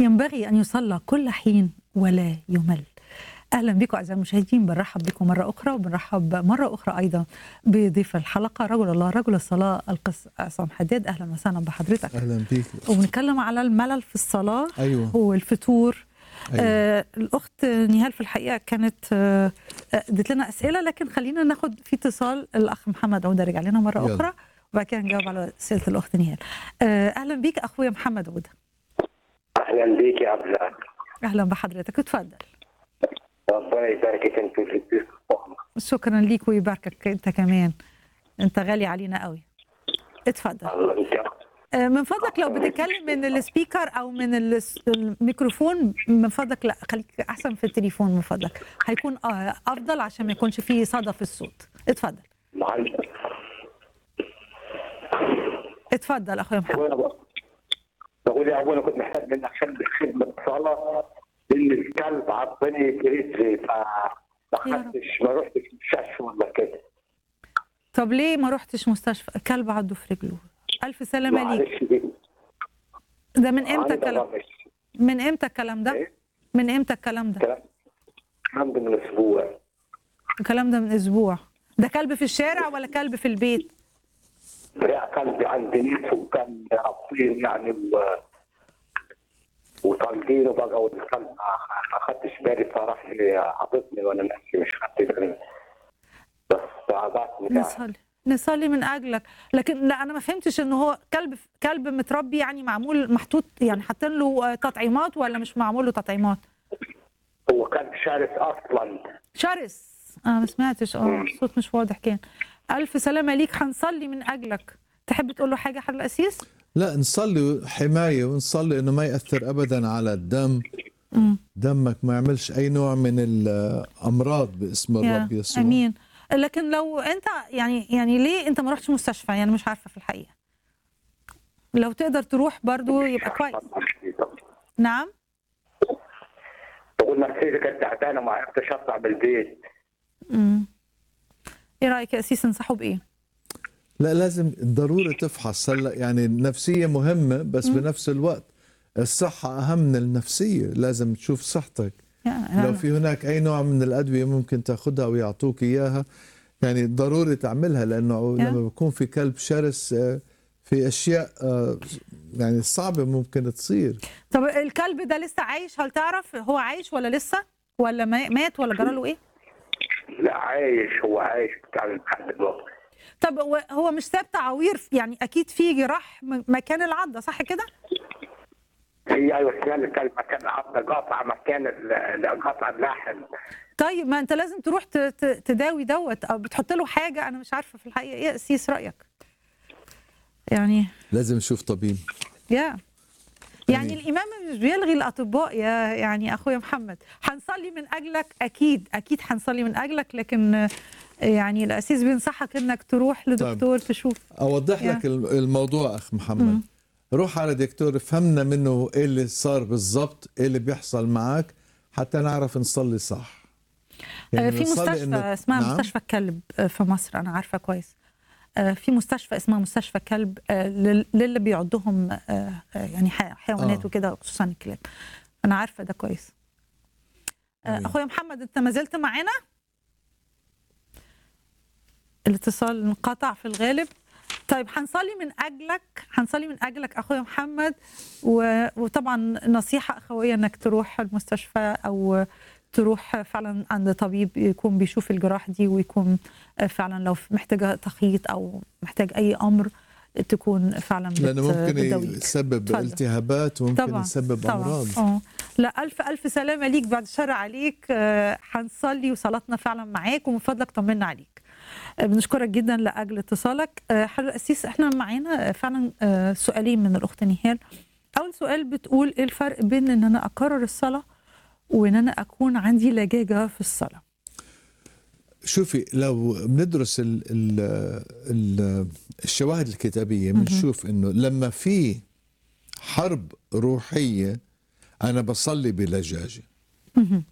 ينبغي أن يصلى كل حين ولا يمل اهلا بكم اعزائي المشاهدين بنرحب بكم مره اخرى وبنرحب مره اخرى ايضا بضيف الحلقه رجل الله رجل الصلاه القس عصام حداد اهلا وسهلا بحضرتك اهلا بيك وبنتكلم على الملل في الصلاه ايوه والفتور أيوة. آه الاخت نهال في الحقيقه كانت آه، ادت لنا اسئله لكن خلينا ناخد في اتصال الاخ محمد عوده رجع لنا مره يلا. اخرى وبعد كده نجاوب على اسئله الاخت نهال آه اهلا بيك اخويا محمد عوده اهلا بيك يا عبد العال اهلا بحضرتك اتفضل ربنا يباركك انت في الضيف شكرا ليك ويباركك انت كمان انت غالي علينا قوي اتفضل الله انت آه، من فضلك لو بتتكلم من السبيكر او من الس- الميكروفون من فضلك لا خليك احسن في التليفون من فضلك هيكون آه، افضل عشان ما يكونش فيه صدى في الصوت اتفضل معلم اتفضل اخويا محمد وانا بقول- بقول يا ابونا كنت محتاج منك خدمه خدمه صلاه لان الكلب عضني برجلي فما يا رب. خدتش ما رحتش المستشفى ولا كده طب ليه ما رحتش مستشفى كلب عضه في رجله الف سلامه ليك معلش دي ده من امتى عندي الكلام رمش. من امتى الكلام ده إيه؟ من امتى الكلام ده كلام الكلام ده من اسبوع الكلام ده من اسبوع ده كلب في الشارع ولا كلب في البيت لا كلبي عندي نيس وكان رابطين يعني و... وطالقينه بقى والكلب ما ما خدتش بالي فراح لي عضتني وانا ماشي مش خدت بالي بس تعبتني يعني نصلي نصلي من اجلك لكن لا انا ما فهمتش ان هو كلب كلب متربي يعني معمول محطوط يعني حاطين له آه، تطعيمات ولا مش معمول له تطعيمات هو كان شرس اصلا شرس انا ما سمعتش اه الصوت مش واضح كان الف سلامه ليك هنصلي من اجلك تحب تقول له حاجه حضرتك القسيس لا نصلي حمايه ونصلي انه ما ياثر ابدا على الدم امم دمك ما يعملش اي نوع من الامراض باسم الرب يا يسوع امين لكن لو انت يعني يعني ليه انت ما رحتش مستشفى يعني مش عارفه في الحقيقه لو تقدر تروح برضو يبقى كويس نعم بقول نفسيتي كانت تعبانه ما عرفتش اطلع من البيت امم ايه رايك يا اسيس انصحه بايه لا لازم ضروري تفحص هلا يعني النفسيه مهمه بس بنفس الوقت الصحه اهم من النفسيه لازم تشوف صحتك يعني لو في هناك اي نوع من الادويه ممكن تاخذها ويعطوك اياها يعني ضروري تعملها لانه يا. لما بيكون في كلب شرس آه، في اشياء آه، يعني صعبه ممكن تصير طب الكلب ده لسه عايش هل تعرف هو عايش ولا لسه ولا ما- مات ولا جرى له ايه لا عايش هو عايش بتاع لحد دلوقتي طب هو- هو مش ساب تعوير يعني اكيد في جراح م- مكان العضه صح كده هي ايوه كان الكلب مكان عضنا قاطع مكان ال- قاطع اللحم طيب ما انت لازم تروح ت- ت- تداوي دوت او بتحط له حاجه انا مش عارفه في الحقيقه ايه يا اسيس رايك يعني لازم نشوف طبيب يا يعني أمين. الامام مش بيلغي الاطباء يا يعني اخويا محمد هنصلي من اجلك اكيد اكيد هنصلي من اجلك لكن آه، يعني الاسيس بينصحك انك تروح لدكتور تشوف اوضح يا. لك الم- الموضوع اخ محمد روح على دكتور فهمنا منه ايه اللي صار بالضبط ايه اللي بيحصل معك حتى نعرف نصلي صح آه، في نصلي مستشفى إنه- اسمها نعم؟ مستشفى الكلب آه، في مصر انا عارفه كويس آه، في مستشفى اسمها مستشفى كلب آه، لل- للي بيعضهم آه، آه، يعني ح- حيوانات آه. وكده خصوصا الكلاب انا عارفه ده كويس آه، أمين. اخويا محمد انت ما زلت معانا الاتصال انقطع في الغالب طيب هنصلي من اجلك هنصلي من اجلك اخويا محمد و... وطبعا نصيحه اخويه انك تروح المستشفى او تروح فعلا عند طبيب يكون بيشوف الجراح دي ويكون فعلا لو محتاجه تخيط او محتاج اي امر تكون فعلا بت... لانه ممكن بتداويك. يسبب اتفضل. التهابات وممكن طبعا يسبب طبعا امراض اه لا الف الف سلامه ليك بعد الشر عليك آه، هنصلي وصلاتنا فعلا معاك ومن فضلك طمنا عليك آه، بنشكرك جدا لاجل اتصالك آه، حضرتك القسيس احنا معانا فعلا آه، سؤالين من الاخت نهال اول سؤال بتقول ايه الفرق بين ان انا اكرر الصلاه وان انا اكون عندي لجاجه في الصلاه شوفي لو بندرس ال ال ال الشواهد الكتابيه بنشوف انه لما في حرب روحيه انا بصلي بلجاجه